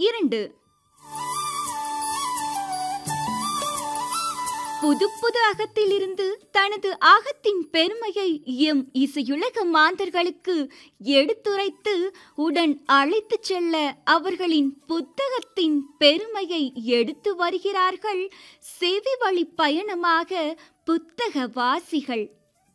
இரண்டு புது புது அகத்திலிருந்து தனது அகத்தின் பெருமையை எம் இசையுலக மாந்தர்களுக்கு எடுத்துரைத்து உடன் அழைத்துச் செல்ல அவர்களின் புத்தகத்தின் பெருமையை எடுத்து வருகிறார்கள் செவி வழி பயணமாக புத்தக வாசிகள்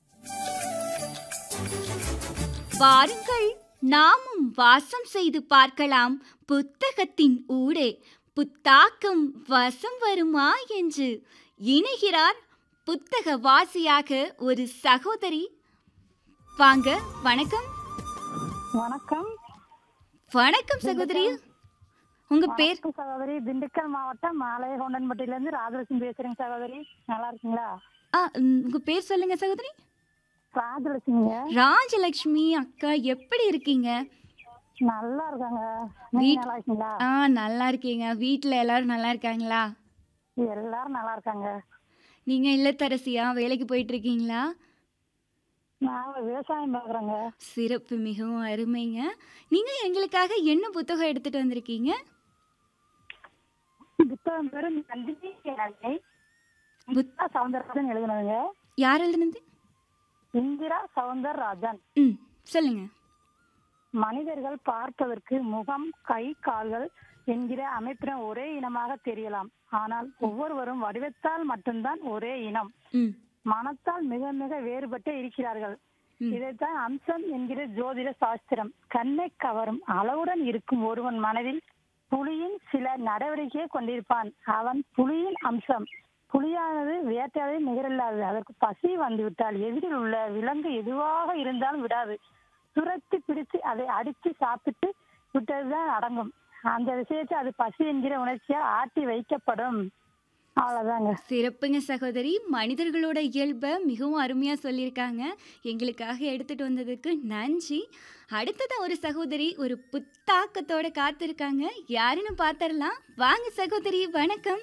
வாருங்கள் நாமும் வாசம் செய்து பார்க்கலாம் புத்தகத்தின் ஊடே புத்தாக்கம் வசம் வருமா என்று இணைகிறார் புத்தக வாசியாக ஒரு சகோதரி வாங்க வணக்கம் வணக்கம் வணக்கம் சகோதரி உங்க பேர் வணக்கம் சகோதரி திண்டுக்கல் மாவட்டம் மாலையகொண்டன்பட்டியில இருந்து ராஜலட்சுமி பேசுறேங்க சகோதரி நல்லா இருக்கீங்களா ஆ, ம், உங்க பேர் சொல்லுங்க சகோதரி ராஜலட்சுமிங்க ராஜலட்சுமி அக்கா எப்படி இருக்கீங்க நல்லா இருக்காங்க நீங்க வீட்- நல்லா இருக்கீங்களா ஆ நல்லா இருக்கீங்க வீட்டில் எல்லாரும் நல்லா இருக்காங்களா எல்லாரும் நல்லா இருக்காங்க நீங்க இல்லத்தரசியா வேலைக்கு போயிட்டு இருக்கீங்களா நாங்க விவசாயம் பாக்குறோங்க சிறப்பு மிகவும் அருமைங்க நீங்க எங்களுக்காக என்ன புத்தகம் எடுத்துட்டு வந்திருக்கீங்க புத்தகம் பேரு நந்தினி யானை. இந்திரா சவுந்தரராஜன் எழுதுனதுங்க யார் எழுதுனது இந்திரா சவுந்தரராஜன் ம் சொல்லுங்க மனிதர்கள் பார்ப்பதற்கு முகம் கை கால்கள் என்கிற அமைப்பின ஒரே இனமாக தெரியலாம் ஆனால் ஒவ்வொருவரும் வடிவத்தால் மட்டும்தான் ஒரே இனம் ம் மனத்தால் மிக மிக வேறுபட்டு இருக்கிறார்கள் ம். இதைத்தான் அம்சம் என்கிற ஜோதிட சாஸ்திரம் கண்ணை கவரும் அளவுடன் இருக்கும் ஒருவன் மனதில் புலியின் சில நடவடிக்கையை கொண்டிருப்பான் அவன் புலியின் அம்சம் புலியானது வேட்டையாடி நிகரில்லாதது அதற்கு பசி வந்துவிட்டால் எதிரில் உள்ள விலங்கு எதுவாக இருந்தாலும் விடாது துரத்தி பிடித்து அதை அடித்து சாப்பிட்டு விட்டதுதான் அடங்கும் அந்த விஷயத்தை அது பசி என்கிற உணர்ச்சியால் ஆட்டி வைக்கப்படும் அவ்வளவுதாங்க சிறப்புங்க சகோதரி மனிதர்களோட இயல்பை மிகவும் அருமையா சொல்லியிருக்காங்க எங்களுக்காக எடுத்துட்டு வந்ததுக்கு நன்றி அடுத்ததா ஒரு சகோதரி ஒரு புத்தாக்கத்தோட காத்திருக்காங்க யாருன்னு பார்த்தரலாம் வாங்க சகோதரி வணக்கம்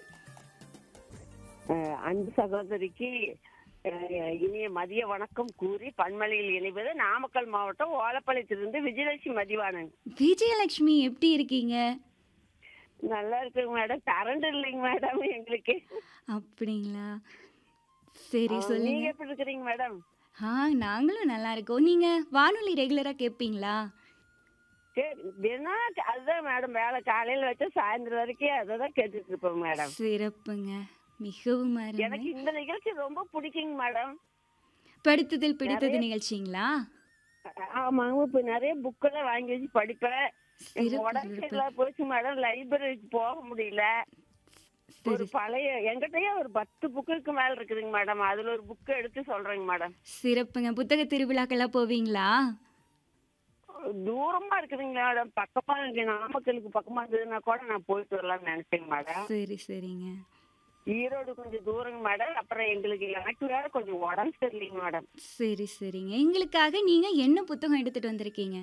அஹ் அன்பு சகோதரிக்கு அஹ், இனிய மதிய வணக்கம் கூறி பன்மலையில் இணைவது நாமக்கல் மாவட்டம் ஓலப்பாளையத்திலிருந்து விஜயலட்சுமி மதிவாணன் விஜயலட்சுமி எப்படி இருக்கீங்க நல்லா இருக்குங்க மேடம் கரண்ட் இல்லைங்க மேடம் எங்களுக்கு அப்படிங்களா சரி அஹ், சொல்லுங்க நீங்க எப்படி இருக்கிறீங்க மேடம் ஆ நாங்களும் நல்லா இருக்கோம் நீங்க வானொலி ரெகுலரா கேட்பீங்களா சரி தினம் அதுதான் மேடம் வேலை காலையில வச்சா சாயந்தரம் வரைக்கும் அதை தான் கேட்டுட்டு இருப்போம் மேடம் சிறப்புங்க மிகவும் அருமை எனக்கு இந்த நிகழ்ச்சி ரொம்ப பிடிக்குங்க மேடம் படுத்துதல் பிடித்தது நிகழ்ச்சிங்களா ஆமாங்க இப்ப நிறைய புக்கெல்லாம் வாங்கி வச்சு படிப்பேன் சிறப்பு, உடம்பு சிறப்பு. சரியில்லாம போச்சு மேடம் லைப்ரரிக்கு போக முடியல ஒரு சரி பழைய என்கிட்டயே ஒரு பத்து புக்குக்கு மேல இருக்குதுங்க மேடம் அதுல ஒரு புக்கு எடுத்து சொல்றேங்க மேடம் சிறப்புங்க புத்தக திருவிழாக்கெல்லாம் போவீங்களா தூரமா இருக்குதுங்க மேடம் பக்கமா இங்க நாமக்கலுக்கு பக்கமா இருந்ததுன்னா கூட நான் போயிட்டு வரலாம்னு நினைச்சேங்க மேடம் சரி சரிங்க ஈரோடு கொஞ்சம் தூரங்க மேடம் அப்புறம் எங்களுக்கு எனக்கு வேற கொஞ்சம் உடம்பு சரியில்லைங்க மேடம் சரி சரிங்க எங்களுக்காக நீங்க என்ன புத்தகம் எடுத்துட்டு வந்திருக்கீங்க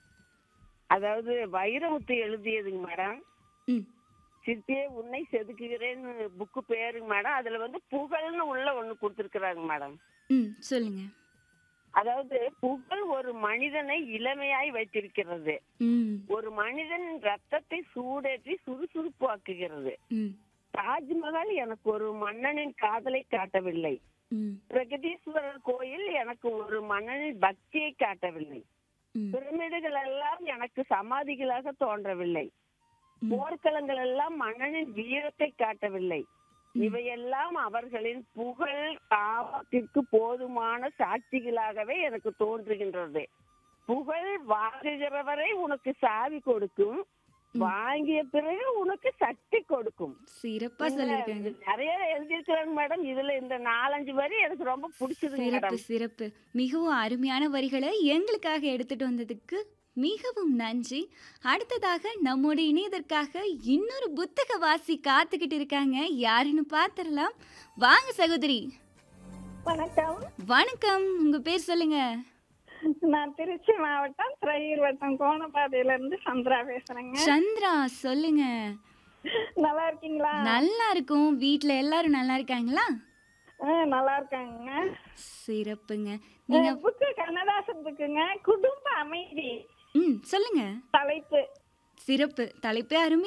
அதாவது வைரமுத்து எழுதியதுங்க மேடம் ம் சித்தியே உன்னை செதுக்குகிறேன்னு புக்கு பேருங்க மேடம் அதுல வந்து புகழ்னு உள்ள ஒண்ணு கொடுத்துருக்குறாங்க மேடம் ம் சொல்லுங்க அதாவது புகழ் ஒரு மனிதனை இளமையாய் வைத்திருக்கிறது ம் ஒரு மனிதன் ரத்தத்தை சூடேற்றி சுறுசுறுப்பாக்குகிறது ம் தாஜ்மஹால் எனக்கு ஒரு மன்னனின் காதலை காட்டவில்லை ம் பிரகதீஸ்வரர் கோயில் எனக்கு ஒரு மன்னனின் பக்தியை காட்டவில்லை ம் பிரமிடுகள் எல்லாம் எனக்கு சமாதிகளாக தோன்றவில்லை ம். போர்க்களங்கள் எல்லாம் மன்னனின் வீரத்தை காட்டவில்லை இவையெல்லாம் அவர்களின் புகழ் காமத்திற்கு போதுமான சாட்சிகளாகவே எனக்கு தோன்றுகின்றது புகழ் வாங்குகிறவரை உனக்கு சாவி கொடுக்கும் வாங்கிய பிறகு உனக்கு சக்தி கொடுக்கும் சிறப்பா இதுல சொல்லியிருக்காங்க நிறைய எழுதியிருக்கிறாங்க மேடம் இதுல இந்த நாலஞ்சு வரி எனக்கு ரொம்ப பிடிச்சது சிறப்பு மேடம் சிறப்பு மிகவும் அருமையான வரிகளை எங்களுக்காக எடுத்துட்டு வந்ததுக்கு மிகவும் நன்றி அடுத்ததாக நம்மோட இணையதற்காக இன்னொரு புத்தக வாசி காத்துக்கிட்டு இருக்காங்க யாருன்னு பார்த்துடலாம் வாங்க சகோதரி வணக்கம் வணக்கம் உங்க பேர் சொல்லுங்க நான் திருச்சி மாவட்டம் திரையூர் வட்டம் கோணப்பாதையில இருந்து சந்திரா பேசுறேங்க சந்திரா சொல்லுங்க நல்லா இருக்கீங்களா நல்லா இருக்கும் வீட்ல எல்லாரும் நல்லா இருக்காங்களா ஆ, நல்லா இருக்காங்க சிறப்புங்க நீங்க புக்கு கண்ணதாசன் புக்குங்க குடும்ப அமைதி ம் சொல்லுங்க தலைப்பு சிறப்பு தலைப்பே அருமை